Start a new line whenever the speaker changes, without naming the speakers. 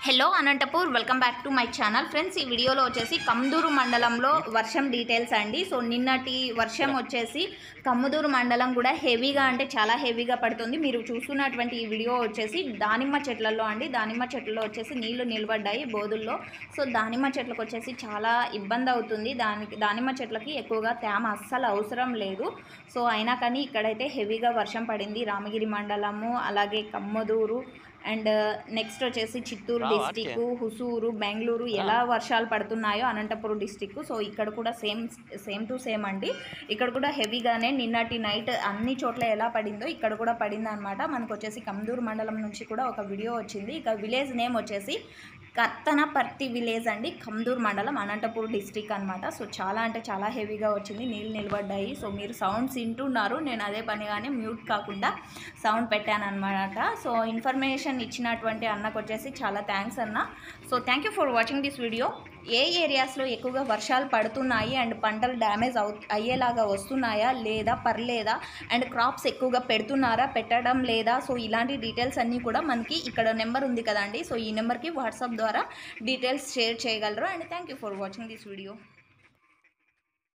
hello Anantapur welcome back to my channel friends ఈ వీడియోలో వచ్చేసి కమ్దూరు మండలంలో వర్షం డీటెయిల్స్ అండి సో నిన్నటి వర్షం వచ్చేసి కమ్ముదూరు మండలం కూడా హెవీగా అంటే చాలా హెవీగా పడుతుంది మీరు చూస్తున్నటువంటి ఈ వీడియో వచ్చేసి దానిమ్మ చెట్లలో అండి దానిమ్మ చెట్లలో వచ్చేసి నీళ్లు నిలబడ్డాయి బోధుల్లో సో దానిమ్మ చెట్లకు వచ్చేసి చాలా ఇబ్బంది అవుతుంది దానికి దానిమ్మ చెట్లకి ఎక్కువగా తేమ అస్సలు అవసరం లేదు సో అయినా కానీ ఇక్కడైతే హెవీగా వర్షం పడింది రామగిరి మండలము అలాగే కమ్మదూరు అండ్ నెక్స్ట్ వచ్చేసి చిత్తూరు డిస్టిక్ హుసూరు బెంగళూరు ఎలా వర్షాలు పడుతున్నాయో అనంతపురం డిస్టిక్ సో ఇక్కడ కూడా సేమ్ సేమ్ టు సేమ్ అండి ఇక్కడ కూడా హెవీగానే నిన్నటి నైట్ అన్ని చోట్ల ఎలా పడిందో ఇక్కడ కూడా పడింది అనమాట మనకు వచ్చేసి కమ్దూరు మండలం నుంచి కూడా ఒక వీడియో వచ్చింది ఇక విలేజ్ నేమ్ వచ్చేసి కర్తనపర్తి విలేజ్ అండి కమ్దూర్ మండలం అనంతపూర్ డిస్టిక్ అనమాట సో చాలా అంటే చాలా హెవీగా వచ్చింది నీళ్ళు నిలబడ్డాయి సో మీరు సౌండ్స్ వింటున్నారు నేను అదే పనిగానే మ్యూట్ కాకుండా సౌండ్ పెట్టాను అనమాట సో ఇన్ఫర్మేషన్ ఇచ్చినటువంటి అన్నకు వచ్చేసి చాలా థ్యాంక్స్ అన్న so thank you for watching this video ఏ ఏరియాస్లో ఎక్కువగా వర్షాలు పడుతున్నాయి అండ్ పంటలు డ్యామేజ్ అవు అయ్యేలాగా వస్తున్నాయా లేదా పర్లేదా అండ్ క్రాప్స్ ఎక్కువగా పెడుతున్నారా పెట్టడం లేదా సో ఇలాంటి డీటెయిల్స్ అన్నీ కూడా మనకి ఇక్కడ నెంబర్ ఉంది కదండి సో ఈ నెంబర్కి వాట్సాప్ ద్వారా డీటెయిల్స్ షేర్ చేయగలరు and thank you for watching this video